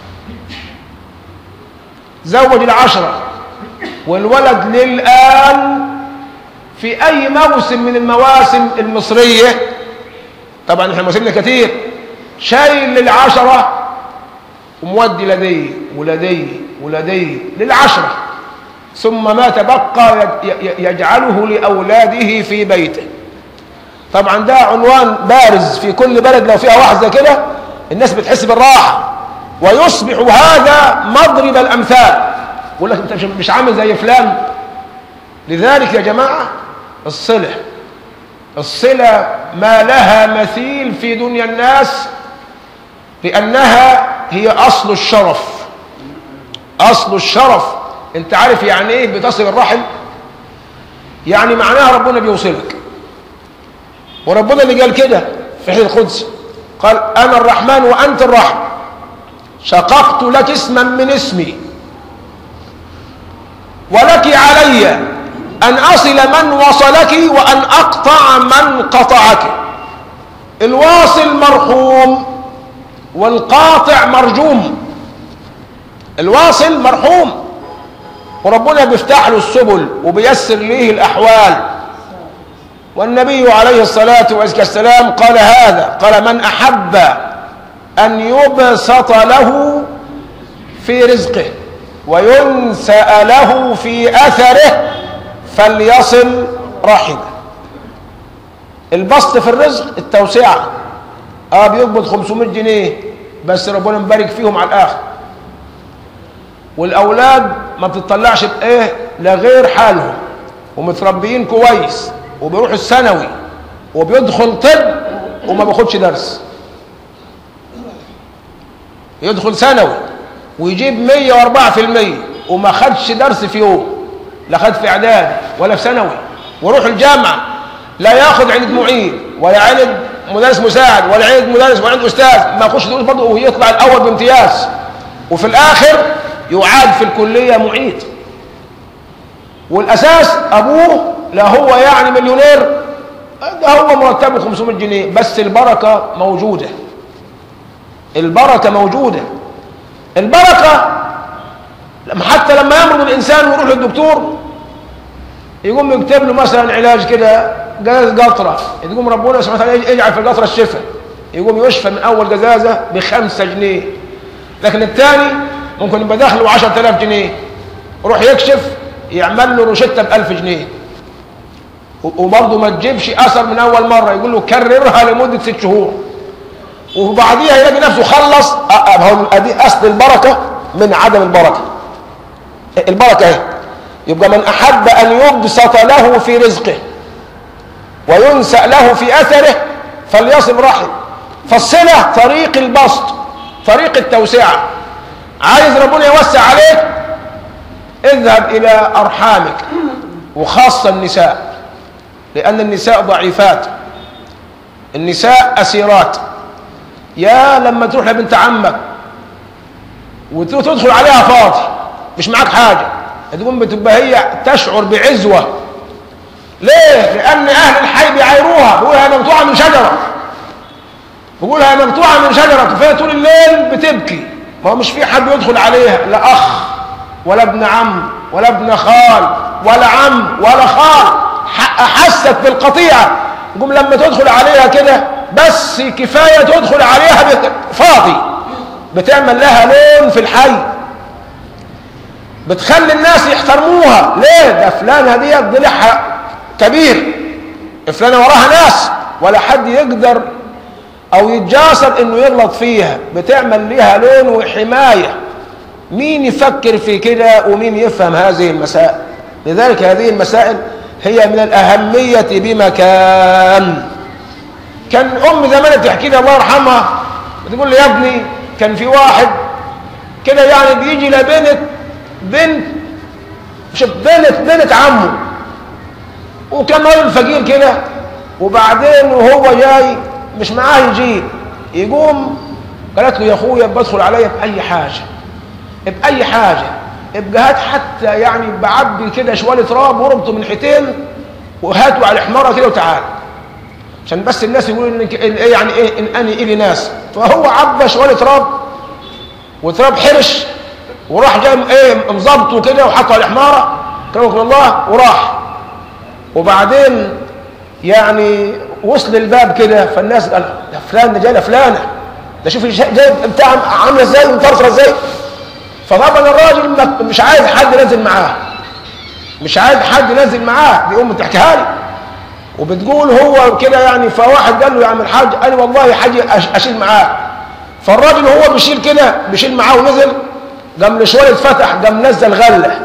زوج العشرة والولد للآن في أي موسم من المواسم المصرية طبعا احنا مواسمنا كتير شايل للعشرة ومودي لدي ولدي ولدي للعشرة ثم ما تبقى يجعله لأولاده في بيته طبعا ده عنوان بارز في كل بلد لو فيها واحد زي كده الناس بتحس بالراحة ويصبح هذا مضرب الأمثال يقول لك انت مش عامل زي فلان لذلك يا جماعة الصلة الصلة ما لها مثيل في دنيا الناس لأنها هي أصل الشرف أصل الشرف أنت عارف يعني إيه بتصل الرحم يعني معناها ربنا بيوصلك وربنا اللي قال كده في حديث القدس قال أنا الرحمن وأنت الرحم شققت لك اسما من اسمي ولك علي أن أصل من وصلك وأن أقطع من قطعك الواصل مرحوم والقاطع مرجوم الواصل مرحوم وربنا بيفتح له السبل وبيسر ليه الأحوال والنبي عليه الصلاة والسلام قال هذا قال من أحب أن يبسط له في رزقه وينسأ له في أثره فليصل رحمه البسط في الرزق التوسعة اه بيقبض 500 جنيه بس ربنا مبارك فيهم على الآخر والأولاد ما بتطلعش بإيه لغير حالهم ومتربيين كويس وبيروح الثانوي وبيدخل طب وما بياخدش درس يدخل ثانوي ويجيب 104% وما خدش درس في يوم لا خد في اعداد ولا في ثانوي ويروح الجامعه لا ياخد عند معيد ولا عند مدرس مساعد ولا عند مدرس ولا عند استاذ ما يخش دروس برضه ويطلع الاول بامتياز وفي الاخر يعاد في الكليه معيد والاساس ابوه لا هو يعني مليونير ده هو مرتبه 500 جنيه بس البركه موجوده البركه موجوده البركه لما حتى لما يمرض الانسان ويروح للدكتور يقوم يكتب له مثلا علاج كده جزاز قطره يقوم ربنا سبحانه وتعالى يجعل في القطره الشفاء يقوم يشفى من اول جزازه بخمسة جنيه لكن الثاني ممكن يبقى داخله 10000 جنيه يروح يكشف يعمل له روشته ب 1000 جنيه وبرضه ما تجيبش اثر من اول مره يقول له كررها لمده ست شهور وبعديها يلاقي نفسه خلص هو ادي اصل البركه من عدم البركه البركه اهي يبقى من احب ان يبسط له في رزقه وينسأ له في اثره فليصل رحم فالصله طريق البسط طريق التوسعه عايز ربنا يوسع عليك اذهب الى ارحامك وخاصه النساء لان النساء ضعيفات النساء اسيرات يا لما تروح لبنت عمك وتدخل عليها فاضي مش معاك حاجه تقوم بتبقى هي تشعر بعزوه ليه؟ لأن أهل الحي بيعايروها بيقولها هي مقطوعة من شجرة بيقولها هي مقطوعة من شجرة فهي طول الليل بتبكي ما هو مش في حد يدخل عليها لا أخ ولا ابن عم ولا ابن خال ولا عم ولا خال حست بالقطيعة يقوم لما تدخل عليها كده بس كفاية تدخل عليها فاضي بتعمل لها لون في الحي بتخلي الناس يحترموها ليه ده فلانة دي ضلعها كبير فلانة وراها ناس ولا حد يقدر او يتجاسر انه يغلط فيها بتعمل لها لون وحماية مين يفكر في كده ومين يفهم هذه المسائل لذلك هذه المسائل هي من الأهمية بمكان كان أم زمان بتحكي لي الله يرحمها بتقول لي يا ابني كان في واحد كده يعني بيجي لبنت بنت شوف بنت بنت عمه وكان راجل فقير كده وبعدين وهو جاي مش معاه يجيب يقوم قالت له يا اخويا بدخل عليا باي حاجه باي حاجه ابقى هات حتى يعني بعبي كده شويه تراب وربطه من حيتين وهاته على حماره كده وتعال عشان بس الناس يقولوا ان إن ايه يعني ايه ان اني الي ناس فهو عبى شويه تراب وتراب حرش وراح جاي ايه مظبطه كده وحطه على حماره كرمكم الله وراح وبعدين يعني وصل الباب كده فالناس قال ده فلان ده جاي ده فلانه ده شوف جاي بتاع عامله ازاي مطرطره ازاي فطبعا الراجل ما- مش عايز حد ينزل معاه مش عايز حد ينزل معاه دي ام تحكيها لي وبتقول هو كده يعني فواحد قال له يا عم الحاج قال والله يا حاج أش- اشيل معاه فالراجل وهو بيشيل كده بيشيل معاه ونزل قام لشويه اتفتح قام نزل غله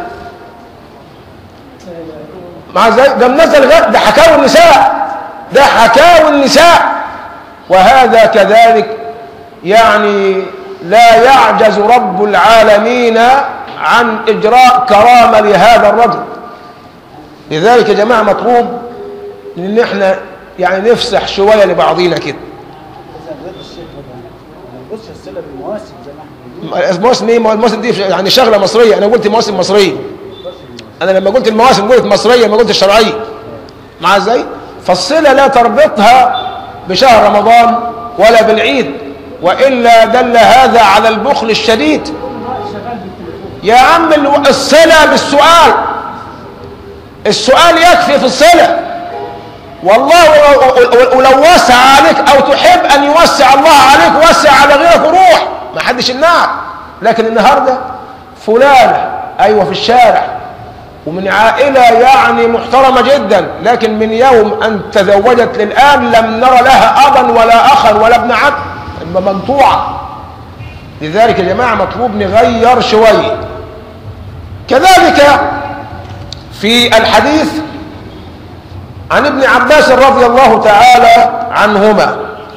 مع ذلك ده منزل غير ده حكاوي النساء ده حكاوي النساء وهذا كذلك يعني لا يعجز رب العالمين عن إجراء كرامة لهذا الرجل لذلك يا جماعة مطلوب ان احنا يعني نفسح شوية لبعضينا كده اذا غير الشيخ ما نبصش الصله بالمواسم زي ما احنا بنقول المواسم ايه المواسم دي يعني شغلة مصرية انا قلت مواسم مصرية انا لما قلت المواسم قلت مصرية ما قلت الشرعية مع ازاي فالصلة لا تربطها بشهر رمضان ولا بالعيد وإلا دل هذا على البخل الشديد شغال بالتليفون يا عم الو- الصلة بالسؤال السؤال يكفي في الصلة والله ولو- ولو- ولو وسع عليك أو تحب أن يوسع الله عليك وسع على غيرك وروح ما حدش النار لكن النهاردة فلانة أيوة في الشارع ومن عائلة يعني محترمة جدا لكن من يوم أن تزوجت للآن لم نرى لها أبا ولا أخا ولا ابن عم مقطوعة لذلك يا جماعة مطلوب نغير شوية كذلك في الحديث عن ابن عباس رضي الله تعالى عنهما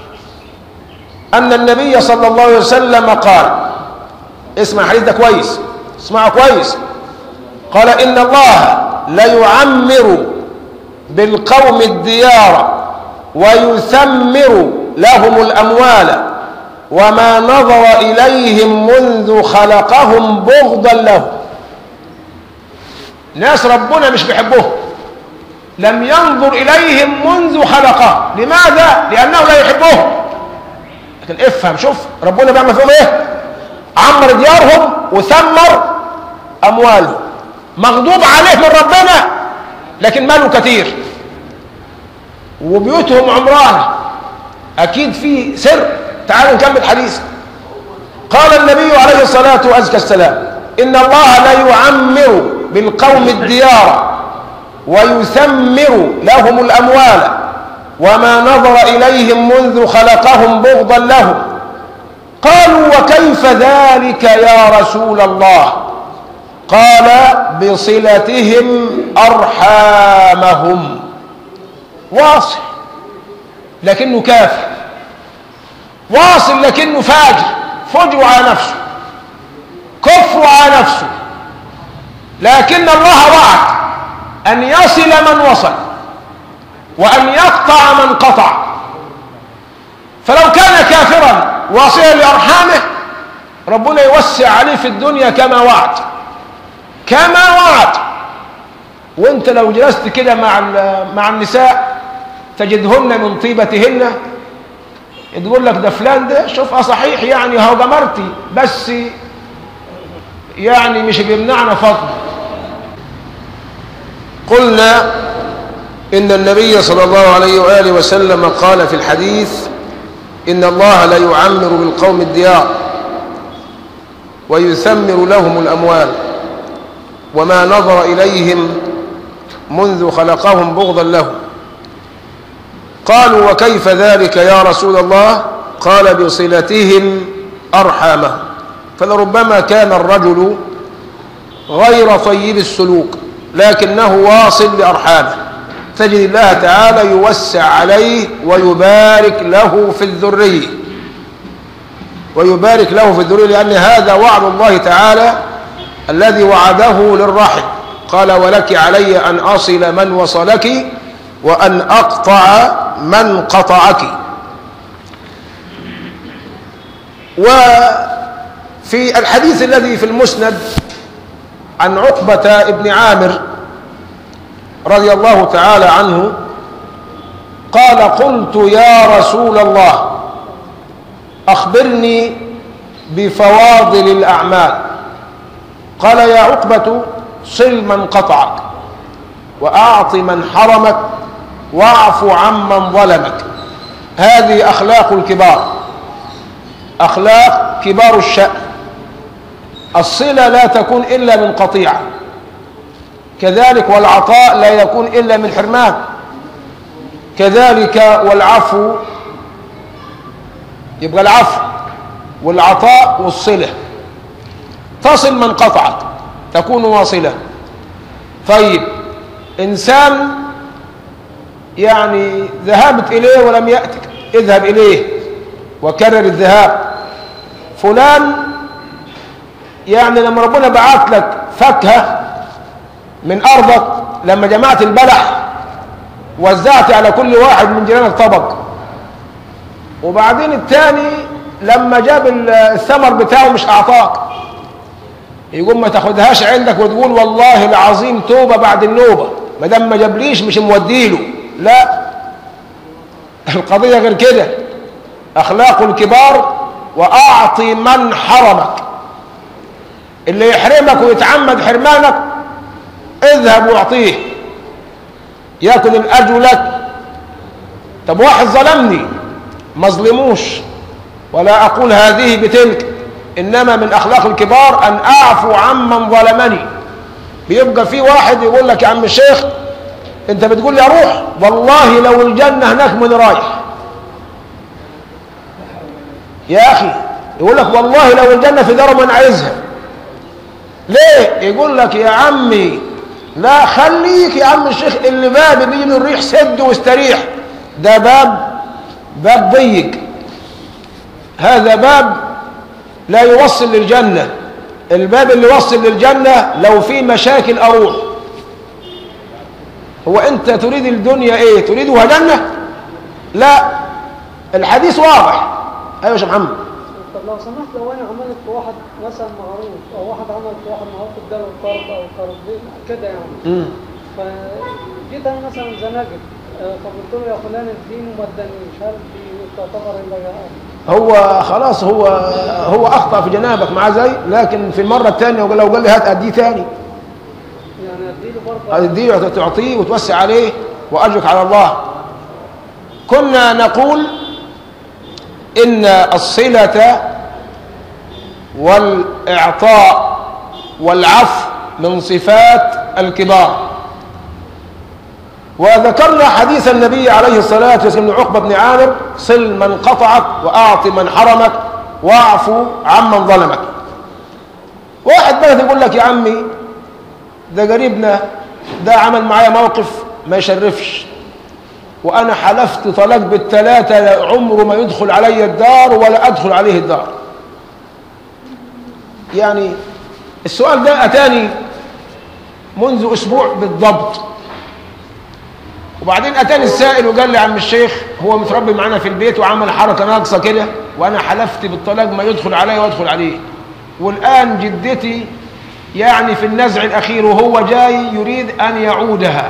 أن النبي صلى الله عليه وسلم قال اسمع الحديث ده كويس اسمعه كويس قال إن الله ليعمر بالقوم الديار ويثمر لهم الأموال وما نظر إليهم منذ خلقهم بغضا لهم ناس ربنا مش بيحبهم لم ينظر إليهم منذ خلقهم لماذا؟ لأنه لا يحبهم لكن افهم شوف ربنا بيعمل فيهم ايه عمر ديارهم وثمر أموالهم مغضوب عليه من ربنا لكن ماله كثير وبيوتهم عمرانة أكيد في سر تعالوا نكمل حديث قال النبي عليه الصلاة وأزكى السلام إن الله لا يعمر بالقوم الديار ويثمر لهم الأموال وما نظر إليهم منذ خلقهم بغضا لهم قالوا وكيف ذلك يا رسول الله قال بصلتهم أرحامهم واصل لكنه كافر واصل لكنه فاجر فجر على نفسه كفر على نفسه لكن الله وعد أن يصل من وصل وأن يقطع من قطع فلو كان كافرا واصلا لأرحامه ربنا يوسع عليه في الدنيا كما وعد كما وعد وانت لو جلست كده مع مع النساء تجدهن من طيبتهن تقول لك ده فلان ده شوف اه صحيح يعني هو جمرتي بس يعني مش بيمنعنا فضل قلنا إن النبي صلى الله عليه وآله وسلم قال في الحديث إن الله لا يعمر بالقوم الديار ويثمر لهم الأموال وما نظر إليهم منذ خلقهم بغضا لهم قالوا وكيف ذلك يا رسول الله قال بصلتهم أرحامهم فلربما كان الرجل غير طيب السلوك لكنه واصل لأرحامه تجد الله تعالى يوسع عليه ويبارك له في الذرية ويبارك له في الذرية لأن هذا وعد الله تعالى الذي وعده للرحم قال ولك علي أن أصل من وصلك وأن أقطع من قطعك وفي الحديث الذي في المسند عن عقبة ابن عامر رضي الله تعالى عنه قال قلت يا رسول الله أخبرني بفواضل الأعمال قال يا عقبة صل من قطعك وأعط من حرمك واعف عمن ظلمك هذه أخلاق الكبار أخلاق كبار الشأن الصلة لا تكون إلا من قطيعة كذلك والعطاء لا يكون إلا من حرمان كذلك والعفو يبقى العفو والعطاء والصلة تصل من قطعك تكون واصلة طيب إنسان يعني ذهبت إليه ولم يأتك اذهب إليه وكرر الذهاب فلان يعني لما ربنا بعت لك فاكهة من أرضك لما جمعت البلح وزعت على كل واحد من جيرانك طبق وبعدين الثاني لما جاب الثمر بتاعه مش أعطاك يقول ما تاخدهاش عندك وتقول والله العظيم توبة بعد النوبة ما دام ما جابليش مش موديله لا القضية غير كده أخلاق الكبار وأعطي من حرمك اللي يحرمك ويتعمد حرمانك اذهب واعطيه ياكل الأجر لك طب واحد ظلمني ما ظلموش ولا أقول هذه بتلك إنما من أخلاق الكبار أن أعفو عمن ظلمني بيبقى في واحد يقول لك يا عم الشيخ أنت بتقول لي أروح والله لو الجنة هناك من رايح يا أخي يقول لك والله لو الجنة في دار من عايزها ليه يقول لك يا عمي لا خليك يا عم الشيخ اللي باب بيجي من الريح سد واستريح ده باب باب ضيق هذا باب لا يوصل للجنة الباب اللي يوصل للجنة لو في مشاكل أروح هو أنت تريد الدنيا إيه تريدها جنة لا الحديث واضح أيوة يا شيخ محمد طب لو سمحت لو انا عملت في واحد مثلا معروف او واحد عمل في واحد معروف اداله قرض او قرضين كده يعني مم. فجيت انا مثلا زنقت آه، فقلت له يا فلان اديني وما ادانيش هل دي تعتبر اللي هو خلاص هو هو أخطأ في جنابك مع زي لكن في المرة الثانية لو قال لي هات أديه ثاني يعني اديله برضه هتديه تعطيه وتوسع عليه وأجرك على الله كنا نقول إن الصلة والإعطاء والعفو من صفات الكبار وذكرنا حديث النبي عليه الصلاة والسلام من عقبة بن عامر صل من قطعك وأعط من حرمك واعفو عمن ظلمك واحد بلد يقول لك يا عمي ده قريبنا ده عمل معايا موقف ما يشرفش وانا حلفت طلاق بالثلاثه عمره ما يدخل علي الدار ولا ادخل عليه الدار يعني السؤال ده اتاني منذ اسبوع بالضبط وبعدين اتاني السائل وقال لي يا عم الشيخ هو متربي معانا في البيت وعمل حركه ناقصه كده وانا حلفت بالطلاق ما يدخل علي وادخل عليه والان جدتي يعني في النزع الاخير وهو جاي يريد ان يعودها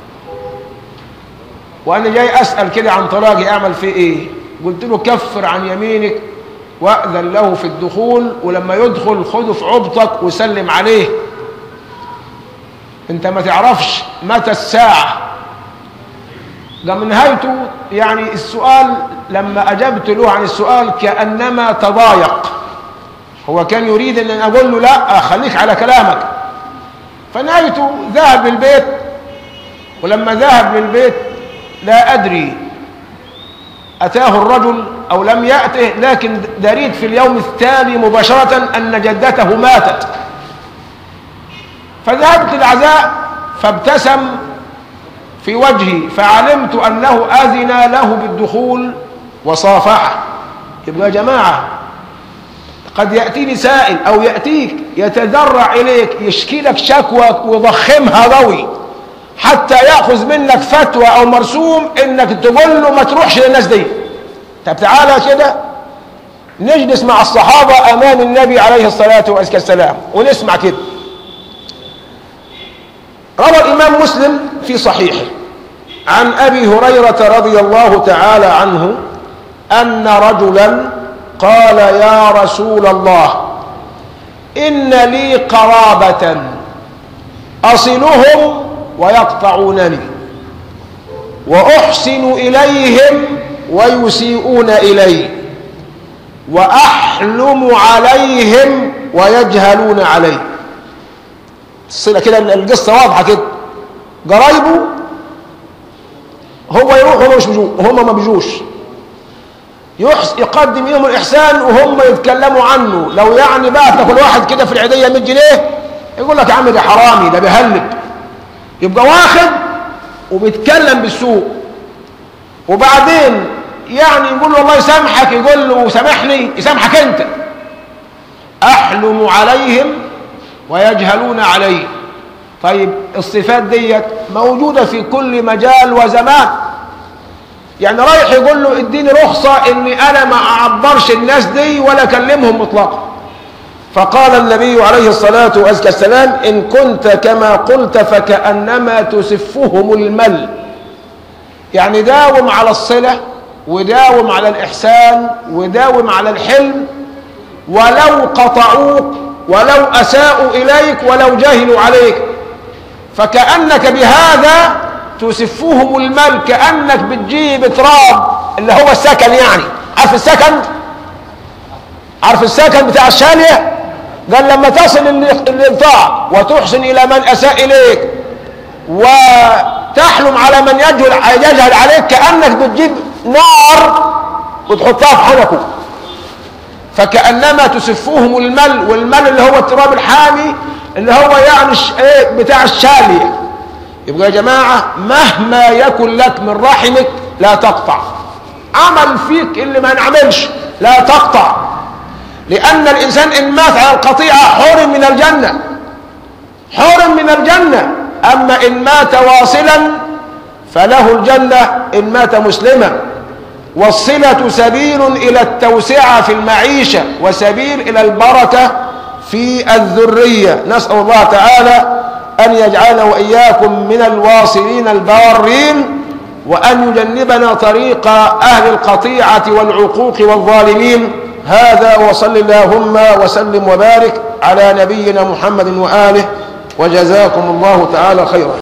وانا جاي اسال كده عن طلاقي اعمل فيه ايه قلت له كفر عن يمينك واذن له في الدخول ولما يدخل خده في عبطك وسلم عليه انت ما تعرفش متى الساعه ده من نهايته يعني السؤال لما اجبت له عن السؤال كانما تضايق هو كان يريد ان اقول له لا خليك على كلامك فنهايته ذهب للبيت ولما ذهب للبيت لا أدري أتاه الرجل أو لم يأته لكن دريت في اليوم التالي مباشرة أن جدته ماتت فذهبت العزاء فابتسم في وجهي فعلمت أنه أذن له بالدخول وصافحه يبقى يا جماعة قد يأتيني سائل أو يأتيك يتذرع إليك يشكي لك شكوى ويضخمها ضوي حتى يأخذ منك فتوى أو مرسوم إنك تقول له ما تروحش للناس دي طب تعالى كده نجلس مع الصحابة أمام النبي عليه الصلاة والسلام ونسمع كده روى الإمام مسلم في صحيحه عن أبي هريرة رضي الله تعالى عنه أن رجلا قال يا رسول الله إن لي قرابة أصلهم ويقطعونني وأحسن إليهم ويسيئون إلي وأحلم عليهم ويجهلون علي الصلة كده القصة واضحة كده قرايبه هو يروح وهم مش بيجوا وهم ما بيجوش يحس يقدم لهم الإحسان وهم يتكلموا عنه لو يعني بعت لكل واحد كده في العيدية 100 جنيه يقول لك يا عم ده حرامي ده بيهلب يبقى واخد وبيتكلم بالسوء وبعدين يعني يقول له الله يسامحك يقول له سامحني يسامحك انت احلم عليهم ويجهلون علي طيب الصفات ديت موجودة في كل مجال وزمان يعني رايح يقول له اديني رخصة اني انا ما اعبرش الناس دي ولا اكلمهم مطلقا فقال النبي عليه الصلاة والسلام إن كنت كما قلت فكأنما تسفهم المل يعني داوم على الصلة وداوم على الإحسان وداوم على الحلم ولو قطعوك ولو أساءوا إليك ولو جاهلوا عليك فكأنك بهذا تسفهم المل كأنك بتجيب تراب اللي هو السكن يعني عارف السكن عارف السكن بتاع الشالية قال لما تصل الإقطاع وتحسن إلى من أساء إليك وتحلم على من يجهل, يجهل عليك كأنك بتجيب نار وتحطها في حنكه فكأنما تسفوهم المل والمل اللي هو التراب الحامي اللي هو يعني ايه بتاع الشالية يبقى يا جماعة مهما يكن لك من رحمك لا تقطع عمل فيك اللي ما نعملش لا تقطع لأن الإنسان إن مات على القطيعة حرم من الجنة حرم من الجنة أما إن مات واصلا فله الجنة إن مات مسلما والصلة سبيل إلى التوسعة في المعيشة وسبيل إلى البركة في الذرية نسأل الله تعالى أن يجعلنا وإياكم من الواصلين البارين وأن يجنبنا طريق أهل القطيعة والعقوق والظالمين هذا وصل اللهم وسلم وبارك على نبينا محمد وآله وجزاكم الله تعالى خيرا